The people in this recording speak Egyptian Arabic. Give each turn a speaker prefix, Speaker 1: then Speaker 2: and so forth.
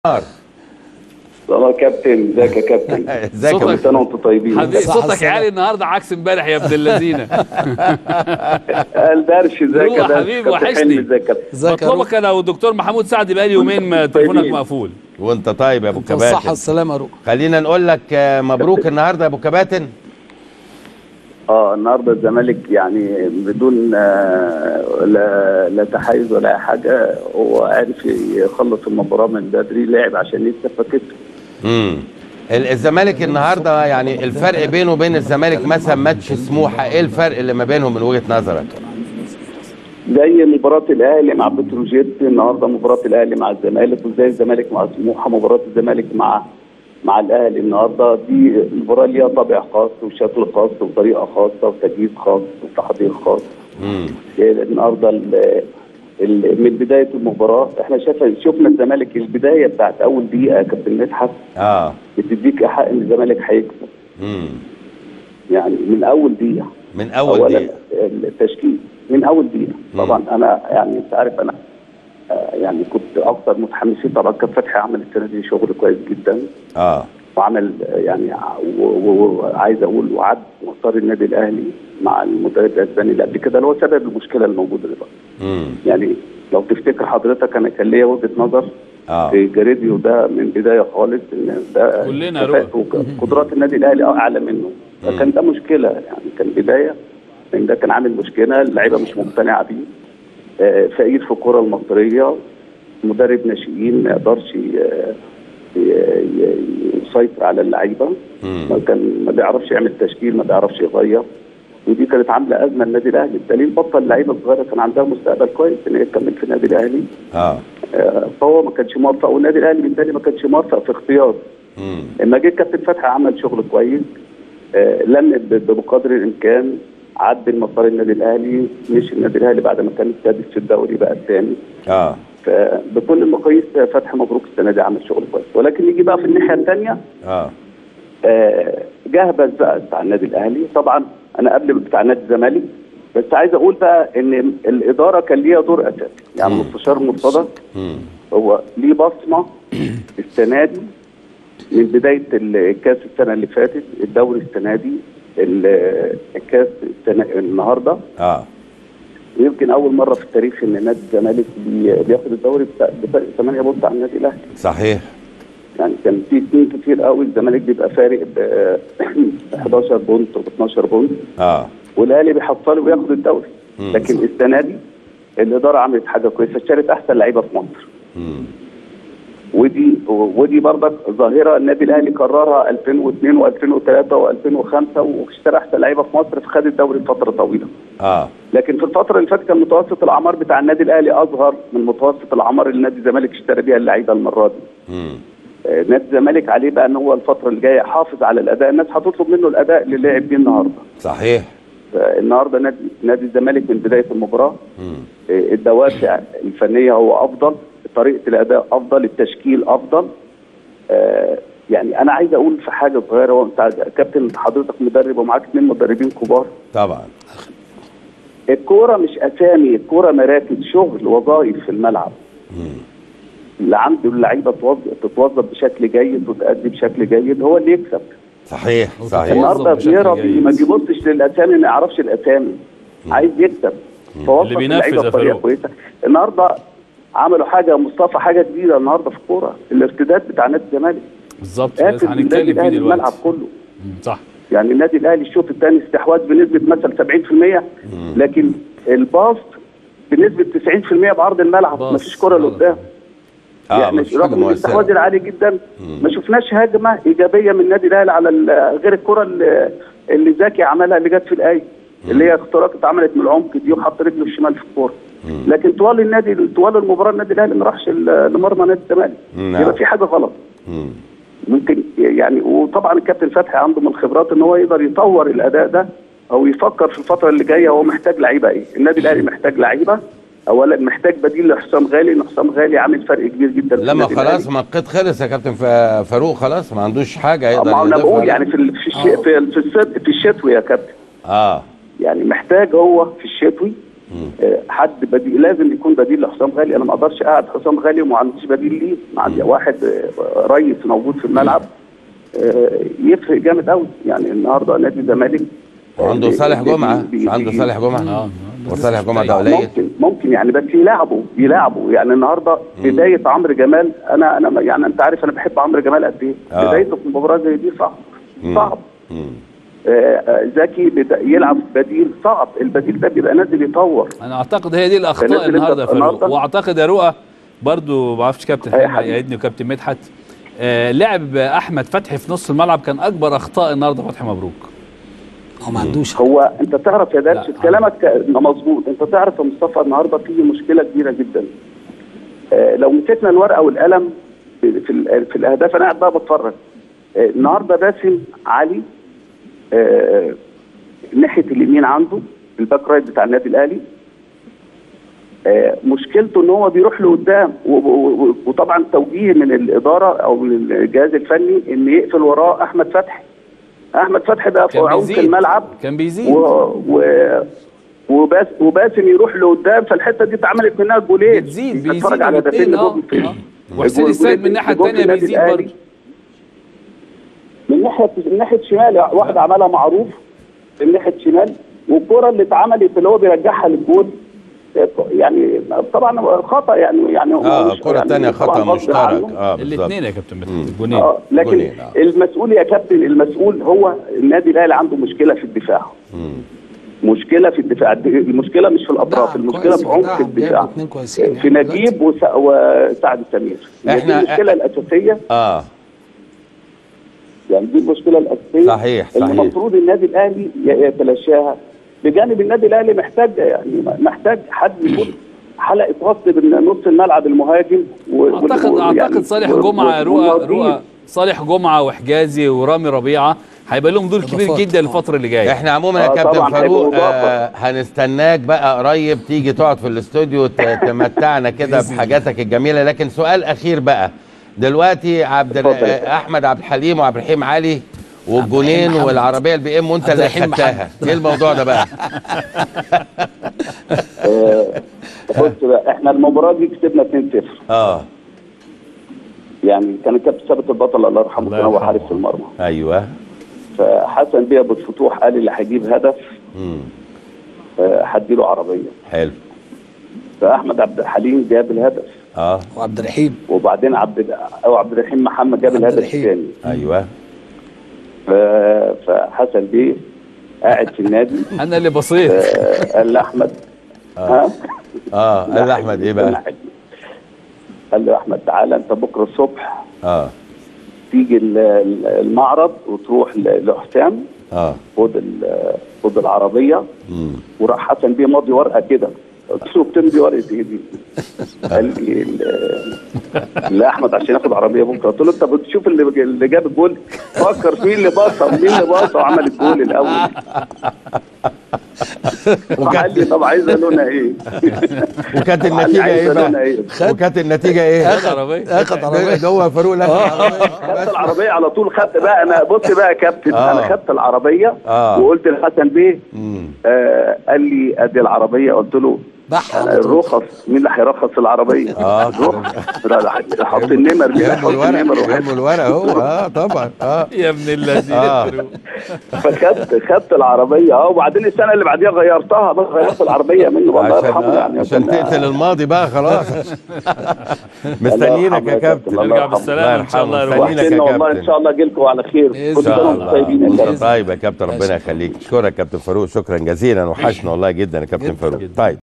Speaker 1: والله كابتن ازيك يا كابتن
Speaker 2: ازيك يا
Speaker 1: كل
Speaker 3: صوتك-
Speaker 1: سنه وانتم طيبين
Speaker 3: حبيبي
Speaker 4: صح
Speaker 3: صوتك
Speaker 4: السلام.
Speaker 3: عالي النهارده عكس امبارح يا ابن اللذينه
Speaker 1: الدرش ازيك
Speaker 3: روح
Speaker 1: يا درش
Speaker 3: حبيبي،
Speaker 1: كابتن
Speaker 3: وحشني.
Speaker 1: حلمي ازيك يا كابتن
Speaker 4: ازيك يا روح
Speaker 3: مطلوبك انا والدكتور محمود سعد بقالي يومين ما تليفونك
Speaker 1: طيبين.
Speaker 3: مقفول
Speaker 2: وانت طيب يا ابو
Speaker 4: انت الصحه
Speaker 2: كباتن
Speaker 4: والسلامه يا روح
Speaker 2: خلينا نقول لك آه، مبروك النهارده يا ابو كباتن
Speaker 1: اه النهارده الزمالك يعني بدون آه، لا لا تحيز ولا اي حاجه هو عرف يخلص المباراه من بدري لعب عشان يكسب فكسب
Speaker 2: امم ال- الزمالك النهارده يعني الفرق بينه وبين الزمالك مثلا ماتش سموحه ايه الفرق اللي ما بينهم من وجهه نظرك
Speaker 1: زي مباراه الاهلي مع بتروجيت النهارده مباراه الاهلي مع الزمالك وزي الزمالك مع سموحه مباراه الزمالك مع مع الاهلي النهارده دي مباراه ليها طابع خاص وشكل خاص وطريقه خاصه وتجهيز خاص وتحضير خاص
Speaker 2: امم
Speaker 1: النهارده ال- ال- من بدايه المباراه احنا شاف شفنا الزمالك البدايه بتاعت اول دقيقه يا كابتن مدحت
Speaker 2: اه
Speaker 1: بتديك ايحاء ان الزمالك هيكسب
Speaker 2: امم
Speaker 1: يعني من اول دقيقه
Speaker 2: من اول
Speaker 1: أولاً
Speaker 2: دقيقه
Speaker 1: التشكيل من اول دقيقه
Speaker 2: مم.
Speaker 1: طبعا انا يعني انت عارف انا آه، يعني كنت اكثر متحمسين طبعا كان فتحي عمل السنه دي شغل كويس جدا
Speaker 2: اه
Speaker 1: وعمل آه، يعني ع- و- و- وعايز اقول وعد مسار النادي الاهلي مع المدرب الاسباني اللي قبل كده اللي هو سبب المشكله الموجوده دلوقتي
Speaker 2: امم
Speaker 1: يعني لو تفتكر حضرتك انا كان ليا وجهه نظر
Speaker 2: اه
Speaker 1: في جاريديو ده من بدايه خالص ان ده
Speaker 3: كلنا يا
Speaker 1: كفاءته وك- قدرات النادي الاهلي اعلى منه فكان ده مشكله يعني كان بدايه ان ده كان عامل مشكله اللعيبه مش مقتنعه بيه آه، فقير في الكره المصريه مدرب ناشئين ما يقدرش ي- ي- ي- يسيطر على اللعيبه
Speaker 2: مم.
Speaker 1: ما كان ما بيعرفش يعمل تشكيل ما بيعرفش يغير ودي كانت عامله ازمه النادي الاهلي الدليل بطل لعيبه صغيره كان عندها مستقبل كويس ان هي تكمل في النادي الاهلي
Speaker 2: اه
Speaker 1: آه، فهو ما كانش موفق والنادي الاهلي بالتالي ما كانش موفق في اختياره
Speaker 2: امم
Speaker 1: لما جه كابتن فتحي عمل شغل كويس آه، لم ب- بقدر الامكان عدل مسار النادي الاهلي مش النادي الاهلي بعد ما كان السادس في الدوري بقى الثاني
Speaker 2: اه
Speaker 1: فبكل المقاييس آه، فتحي مبروك السنه دي عمل شغل كويس ولكن نيجي بقى في الناحيه الثانيه
Speaker 2: اه
Speaker 1: آه، جهبذ بقى بتاع النادي الاهلي طبعا انا قبل بتاع نادي الزمالك بس عايز اقول بقى ان الاداره كان ليها دور اساسي يعني
Speaker 2: مم.
Speaker 1: مستشار مرتضى
Speaker 2: امم
Speaker 1: هو ليه بصمه السنه دي من بدايه الكاس السنه اللي فاتت الدوري السنه دي ال- الكاس السنه النهارده
Speaker 2: اه
Speaker 1: ويمكن اول مره في التاريخ ان نادي الزمالك بي- بياخد الدوري بتا- بفرق 8 بونت عن النادي الاهلي
Speaker 2: صحيح
Speaker 1: يعني كان في سنين كتير قوي الزمالك بيبقى فارق ب 11 بونت و 12 بونت
Speaker 2: اه
Speaker 1: والاهلي بيحصله وياخد الدوري
Speaker 2: مم.
Speaker 1: لكن السنه دي الاداره عملت حاجه كويسه اشترت احسن لعيبه في مصر
Speaker 2: امم
Speaker 1: ودي ودي برضك ظاهره النادي الاهلي كررها 2002 و2003 و2005 واشترى احسن لعيبه في مصر فخد الدوري فتره طويله
Speaker 2: اه
Speaker 1: لكن في الفتره اللي فاتت كان متوسط الاعمار بتاع النادي الاهلي اصغر من متوسط الاعمار اللي نادي الزمالك اشترى بيها اللعيبه المره دي
Speaker 2: امم
Speaker 1: آه، نادي الزمالك عليه بقى ان هو الفتره اللي جايه يحافظ على الاداء الناس هتطلب منه الاداء اللي لعب بيه النهارده
Speaker 2: صحيح
Speaker 1: النهارده نادي نادي الزمالك من بدايه المباراه
Speaker 2: امم
Speaker 1: آه، الدوافع الفنيه هو افضل طريقه الاداء افضل التشكيل افضل آه، يعني انا عايز اقول في حاجه صغيره هو انت كابتن حضرتك مدرب ومعاك اثنين مدربين كبار
Speaker 2: طبعا
Speaker 1: الكوره مش اسامي الكوره مراكز شغل وظائف في الملعب
Speaker 2: امم
Speaker 1: اللي عنده اللعيبه توظ- تتوظف بشكل جيد وتأدي بشكل جيد هو اللي يكسب
Speaker 2: صحيح صحيح
Speaker 1: النهارده
Speaker 3: بشكل
Speaker 1: بيهرب
Speaker 3: جيد.
Speaker 1: ما بيبصش للاسامي ما يعرفش الاسامي عايز يكسب فوظف
Speaker 3: اللي بينفذ
Speaker 1: اللعيبه
Speaker 3: يا
Speaker 1: بطريقه
Speaker 3: فاروق.
Speaker 1: كويسه النهارده عملوا حاجه مصطفى حاجه جديده النهارده في الكوره الارتداد بتاع نادي الزمالك
Speaker 3: بالظبط
Speaker 1: قافل
Speaker 3: لسه
Speaker 1: النادي
Speaker 3: هنتكلم فيه
Speaker 1: الاهلي الملعب
Speaker 3: دلوقتي
Speaker 1: كله
Speaker 3: مم، صح
Speaker 1: يعني النادي الاهلي الشوط الثاني استحواذ بنسبه مثلا 70% لكن الباص بنسبه 90% بعرض الملعب
Speaker 3: باص.
Speaker 1: ما فيش كره
Speaker 3: آه.
Speaker 1: لقدام
Speaker 2: اه
Speaker 1: يعني
Speaker 2: مفيش حاجه
Speaker 1: رغم الاستحواذ
Speaker 2: مؤثره
Speaker 1: العالي جدا ما شفناش هجمه ايجابيه من النادي الاهلي على ال- غير الكره اللي, اللي زكي عملها اللي جت في الايه اللي هي اختراق اتعملت من العمق دي وحط رجله الشمال في الكوره لكن طوال النادي طوال المباراه النادي الاهلي ما راحش ل- لمرمى نادي الزمالك
Speaker 2: نعم.
Speaker 1: يبقى في حاجه غلط
Speaker 2: امم
Speaker 1: ممكن يعني وطبعا الكابتن فتحي عنده من الخبرات ان هو يقدر يطور الاداء ده او يفكر في الفتره اللي جايه هو محتاج لعيبه ايه النادي الاهلي محتاج لعيبه اولا محتاج بديل لحسام غالي ان حسام غالي عامل فرق كبير جدا في
Speaker 2: لما
Speaker 1: النادي
Speaker 2: خلاص
Speaker 1: الأهلي.
Speaker 2: ما القيد خلص يا كابتن ف- فاروق خلاص ما عندوش حاجه يقدر
Speaker 1: ما انا
Speaker 2: يضيفها
Speaker 1: بقول
Speaker 2: له.
Speaker 1: يعني في ال- في الش- في ال- في الصد- في الشتوي يا كابتن
Speaker 2: اه
Speaker 1: يعني محتاج هو في الشتوي آه، حد بديل لازم يكون بديل لحسام غالي انا ما اقدرش اقعد حسام غالي وما عنديش بديل ليه ما عندي واحد آه، ريس موجود في الملعب آه، يفرق جامد قوي يعني النهارده نادي الزمالك
Speaker 2: وعنده
Speaker 1: آه،
Speaker 2: صالح
Speaker 1: بي-
Speaker 2: جمعه
Speaker 1: بي-
Speaker 2: مش عنده
Speaker 1: بي-
Speaker 2: صالح جمعه
Speaker 3: اه
Speaker 2: وصالح جمعه ده
Speaker 1: آه،
Speaker 2: قليل
Speaker 1: ممكن ممكن يعني بس يلعبوا يلعبوا يعني النهارده بدايه عمرو جمال انا انا يعني انت عارف انا بحب عمرو جمال قد ايه
Speaker 2: آه.
Speaker 1: بدايته في مباراه زي دي صعب
Speaker 2: مم.
Speaker 1: صعب
Speaker 2: مم.
Speaker 1: آه، آه، زكي بدا- يلعب بديل صعب البديل ده بيبقى نازل يطور
Speaker 3: انا اعتقد هي دي الاخطاء
Speaker 1: فنزل انت
Speaker 3: النهارده يا فاروق
Speaker 1: النهاردة؟
Speaker 3: واعتقد يا رؤى برضو ما اعرفش كابتن
Speaker 1: أي
Speaker 3: حلمي
Speaker 1: حد.
Speaker 3: يعيدني وكابتن مدحت آه لعب احمد فتحي في نص الملعب كان اكبر اخطاء النهارده فتحي مبروك
Speaker 4: هو ما عندوش
Speaker 1: هو انت تعرف يا درش
Speaker 3: لا.
Speaker 1: كلامك مظبوط انت تعرف يا مصطفى النهارده في مشكله كبيره جدا آه، لو مسكنا الورقه والقلم في في, ال- في الاهداف انا قاعد بقى بتفرج آه، النهارده باسم علي آه، ناحيه اليمين عنده الباك رايت بتاع النادي الاهلي آه، مشكلته ان هو بيروح لقدام و- و- و- وطبعا توجيه من الاداره او من الجهاز الفني ان يقفل وراه احمد فتحي احمد فتحي بقى في
Speaker 3: كان
Speaker 1: عمق
Speaker 3: بيزيد
Speaker 1: الملعب
Speaker 3: كان بيزيد
Speaker 1: و... و... وباس وباسم يروح لقدام فالحته دي اتعملت منها جولين
Speaker 3: بتزيد
Speaker 1: اتفرج
Speaker 3: بيزيد
Speaker 1: على
Speaker 3: الاتنين،
Speaker 1: هدفين
Speaker 3: اه
Speaker 1: لجول في
Speaker 3: آه. وحسين
Speaker 1: الجول-
Speaker 3: السيد من الناحيه
Speaker 1: الجول في
Speaker 3: الثانيه
Speaker 1: النادي
Speaker 3: بيزيد
Speaker 1: الأهلي.
Speaker 3: برضه
Speaker 1: من ناحيه من ناحيه شمال واحد عملها معروف من ناحيه شمال والكره اللي اتعملت اللي هو بيرجعها للجول يعني طبعا خطا يعني يعني هو
Speaker 2: اه
Speaker 1: مش-
Speaker 2: الكره
Speaker 1: يعني
Speaker 2: الثانيه
Speaker 1: طبعاً
Speaker 2: خطا
Speaker 1: غصب
Speaker 2: مشترك
Speaker 1: عنه.
Speaker 2: اه بالظبط
Speaker 3: الاثنين يا كابتن مدحت
Speaker 2: مم.
Speaker 3: الجونين
Speaker 1: اه لكن
Speaker 2: جولين، آه.
Speaker 1: المسؤول يا كابتن المسؤول هو النادي الاهلي عنده مشكله في الدفاع
Speaker 2: مم.
Speaker 1: مشكله في الدفاع المشكله مش في الاطراف
Speaker 4: نعم،
Speaker 1: المشكله
Speaker 4: كويس،
Speaker 1: في عمق
Speaker 4: نعم،
Speaker 1: الدفاع
Speaker 4: جايب اتنين كويسين
Speaker 1: في
Speaker 4: يعني
Speaker 1: نجيب وس- وسعد سمير هي
Speaker 2: إحنا-
Speaker 1: دي المشكله الاساسيه
Speaker 2: اه
Speaker 1: يعني دي المشكله الاساسيه
Speaker 2: صحيح،
Speaker 1: اللي
Speaker 2: صحيح.
Speaker 1: المفروض النادي الاهلي ي- يتلاشاها بجانب النادي الاهلي محتاج يعني محتاج حد يكون حلقه وسط بين نص الملعب المهاجم و-
Speaker 3: اعتقد
Speaker 1: وال-
Speaker 3: اعتقد
Speaker 1: يعني
Speaker 3: صالح
Speaker 1: وال-
Speaker 3: جمعه رؤى
Speaker 1: والمهاجمين.
Speaker 3: رؤى صالح جمعه وحجازي ورامي ربيعه هيبقى لهم دور كبير
Speaker 4: إضافات
Speaker 3: جدا
Speaker 4: طبعاً.
Speaker 3: الفتره اللي جايه
Speaker 2: احنا عموما يا
Speaker 1: آه،
Speaker 2: كابتن
Speaker 1: طبعاً
Speaker 2: فاروق
Speaker 1: هيبقوا إضافة.
Speaker 2: آه هنستناك بقى قريب تيجي تقعد في الاستوديو ت- تمتعنا كده بحاجاتك الجميله لكن سؤال اخير بقى دلوقتي عبد الر-
Speaker 1: اتفضل.
Speaker 2: آه، احمد عبد الحليم وعبد الرحيم علي والجونين
Speaker 4: محمد.
Speaker 2: والعربيه البي ام وانت
Speaker 4: عبد
Speaker 2: اللي
Speaker 4: الرحيم
Speaker 2: خدتها ايه الموضوع ده بقى
Speaker 1: آه، بص بقى احنا المباراه دي كسبنا 2-0
Speaker 2: اه
Speaker 1: يعني كان كابتن ثابت البطل الله يرحمه
Speaker 3: الله
Speaker 1: كان هو
Speaker 3: يرحمه.
Speaker 1: حارس في المرمى
Speaker 2: ايوه
Speaker 1: فحسن بيه ابو الفتوح قال اللي هيجيب هدف
Speaker 2: امم
Speaker 1: آه، هديله عربيه
Speaker 2: حلو
Speaker 1: فاحمد عبد الحليم جاب الهدف
Speaker 2: اه
Speaker 4: وعبد الرحيم
Speaker 1: وبعدين عبد او عبد الرحيم محمد جاب
Speaker 4: عبد
Speaker 1: الهدف
Speaker 4: الرحيم.
Speaker 1: الثاني
Speaker 2: ايوه
Speaker 1: ف- فحسن بيه قاعد في النادي
Speaker 3: انا اللي بصيت
Speaker 1: آه، قال لاحمد ها
Speaker 2: اه قال احمد ايه بقى
Speaker 1: قال له احمد تعالى انت بكره الصبح
Speaker 2: اه
Speaker 1: تيجي ال- ال- المعرض وتروح ل- لحسام
Speaker 2: اه
Speaker 1: خد ال- خد العربيه
Speaker 2: امم
Speaker 1: وراح حسن بيه ماضي ورقه كده قلت له بتمضي ورقه ايه دي؟ قال لي ال- لا احمد عشان ياخد عربيه بكره قلت له انت بتشوف اللي اللي جاب الجول فكر مين اللي باصه مين اللي باصه وعمل الجول الاول قال لي طب عايزه لونها ايه؟
Speaker 2: وكانت
Speaker 1: قال لي
Speaker 2: النتيجه
Speaker 1: عايزة
Speaker 2: ايه بقى
Speaker 1: لونها ايه؟
Speaker 2: وكانت النتيجه ايه
Speaker 3: اخد عربيه
Speaker 4: اخد عربيه
Speaker 2: ده هو فاروق لا
Speaker 1: خدت العربيه على طول خدت بقى انا بص بقى يا كابتن
Speaker 2: آه.
Speaker 1: انا خدت العربيه
Speaker 2: آه.
Speaker 1: وقلت لحسن بيه
Speaker 2: امم
Speaker 1: آه قال لي ادي العربيه قلت له
Speaker 4: بح
Speaker 1: أنا
Speaker 4: على طول
Speaker 1: الرخص مين اللي هيرخص العربيه؟
Speaker 2: آه.
Speaker 1: الرخص لا لا حط النمر مين اللي
Speaker 2: يهمه
Speaker 1: هيحط
Speaker 2: الورق
Speaker 1: النمر
Speaker 2: يهمه الورق هو اه طبعا اه
Speaker 3: يا ابن الذين
Speaker 2: آه.
Speaker 3: فاروق.
Speaker 1: فخدت خدت العربيه اه وبعدين السنه اللي بعديها غيرتها بس غيرت العربيه منه الله
Speaker 2: عشان
Speaker 1: يرحمه
Speaker 2: آه
Speaker 1: يعني
Speaker 2: عشان
Speaker 1: كنا-
Speaker 2: تقتل الماضي بقى خلاص مستنيينك يا كابتن
Speaker 1: الله
Speaker 3: نرجع
Speaker 1: يرحمه.
Speaker 3: بالسلامه ان شاء الله يا رب.
Speaker 2: مستنيينك يا
Speaker 1: وحشنا والله ان
Speaker 2: كابتن
Speaker 1: شاء الله اجي لكم على خير
Speaker 4: بإذن
Speaker 1: كل
Speaker 2: ان
Speaker 1: سنه
Speaker 2: شاء
Speaker 1: وانتم طيبين يا
Speaker 2: الله
Speaker 1: كابتن
Speaker 2: وانت طيب يا كابتن ربنا يخليك اشكرك كابتن فاروق شكرا جزيلا وحشنا والله جدا يا كابتن
Speaker 4: جداً.
Speaker 2: فاروق طيب